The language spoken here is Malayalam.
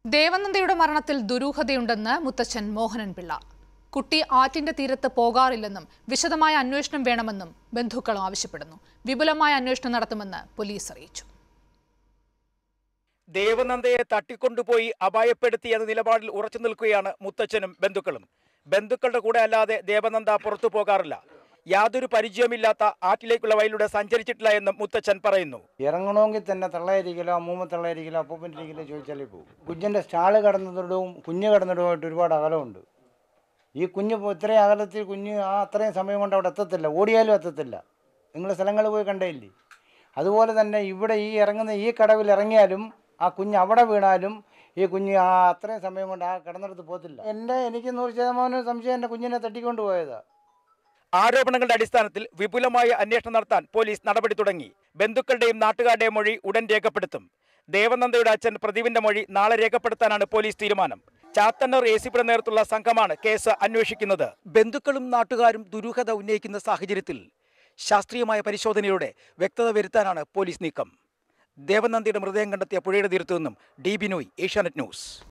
ദേവനന്ദയുടെ മരണത്തിൽ ദുരൂഹതയുണ്ടെന്ന് മുത്തച്ഛൻ മോഹനൻ പിള്ള കുട്ടി ആറ്റിന്റെ തീരത്ത് പോകാറില്ലെന്നും വിശദമായ അന്വേഷണം വേണമെന്നും ബന്ധുക്കളും ആവശ്യപ്പെടുന്നു വിപുലമായ അന്വേഷണം നടത്തുമെന്ന് പോലീസ് അറിയിച്ചു ദേവനന്ദയെ തട്ടിക്കൊണ്ടുപോയി അപായപ്പെടുത്തി എന്ന നിലപാടിൽ ഉറച്ചു നിൽക്കുകയാണ് മുത്തച്ഛനും ബന്ധുക്കളും ബന്ധുക്കളുടെ കൂടെ അല്ലാതെ ദേവനന്ദ പുറത്തു പോകാറില്ല യാതൊരു പരിചയമില്ലാത്ത ആറ്റിലേക്കുള്ള വഴിയിലൂടെ സഞ്ചരിച്ചിട്ടില്ല എന്നും മുത്തച്ഛൻ പറയുന്നു ഇറങ്ങണമെങ്കിൽ തന്നെ തള്ളയിരിക്കലോ അമ്മൂമ്മ തള്ളയിരിക്കലോ അപ്പൂപ്പൻ്റെ ഇരിക്കലോ ചോദിച്ചാലേ പോകും കുഞ്ഞിൻ്റെ സ്റ്റാള് കടന്നിടവും കുഞ്ഞ് കടന്നിടവുമായിട്ട് ഒരുപാട് അകലമുണ്ട് ഈ കുഞ്ഞ് ഇപ്പോൾ ഇത്രയും അകലത്തിൽ കുഞ്ഞ് ആ അത്രയും സമയം കൊണ്ട് അവിടെ എത്തത്തില്ല ഓടിയാലും എത്തത്തില്ല നിങ്ങൾ സ്ഥലങ്ങളിൽ പോയി കണ്ടേയില്ലേ അതുപോലെ തന്നെ ഇവിടെ ഈ ഇറങ്ങുന്ന ഈ കടവിൽ ഇറങ്ങിയാലും ആ കുഞ്ഞ് അവിടെ വീണാലും ഈ കുഞ്ഞ് ആ അത്രയും സമയം കൊണ്ട് ആ കിടന്നിടത്ത് പോകത്തില്ല എൻ്റെ എനിക്ക് നൂറ് ശതമാനം സംശയം എൻ്റെ കുഞ്ഞിനെ തട്ടിക്കൊണ്ട് പോയതാണ് ആരോപണങ്ങളുടെ അടിസ്ഥാനത്തിൽ വിപുലമായ അന്വേഷണം നടത്താൻ പോലീസ് നടപടി തുടങ്ങി ബന്ധുക്കളുടെയും നാട്ടുകാരുടെയും മൊഴി ഉടൻ രേഖപ്പെടുത്തും ദേവനന്ദയുടെ അച്ഛൻ പ്രദീപിന്റെ മൊഴി നാളെ രേഖപ്പെടുത്താനാണ് പോലീസ് തീരുമാനം ചാത്തന്നൂർ എ സിപിയുടെ നേതൃത്വത്തിലുള്ള സംഘമാണ് കേസ് അന്വേഷിക്കുന്നത് ബന്ധുക്കളും നാട്ടുകാരും ദുരൂഹത ഉന്നയിക്കുന്ന സാഹചര്യത്തിൽ ശാസ്ത്രീയമായ പരിശോധനയിലൂടെ വ്യക്തത വരുത്താനാണ് പോലീസ് നീക്കം ദേവനന്ദിയുടെ മൃതദേഹം കണ്ടെത്തിയ പുഴയുടെ തീരത്തു നിന്നും ഡി ബിനോയ് ഏഷ്യാനെറ്റ് ന്യൂസ്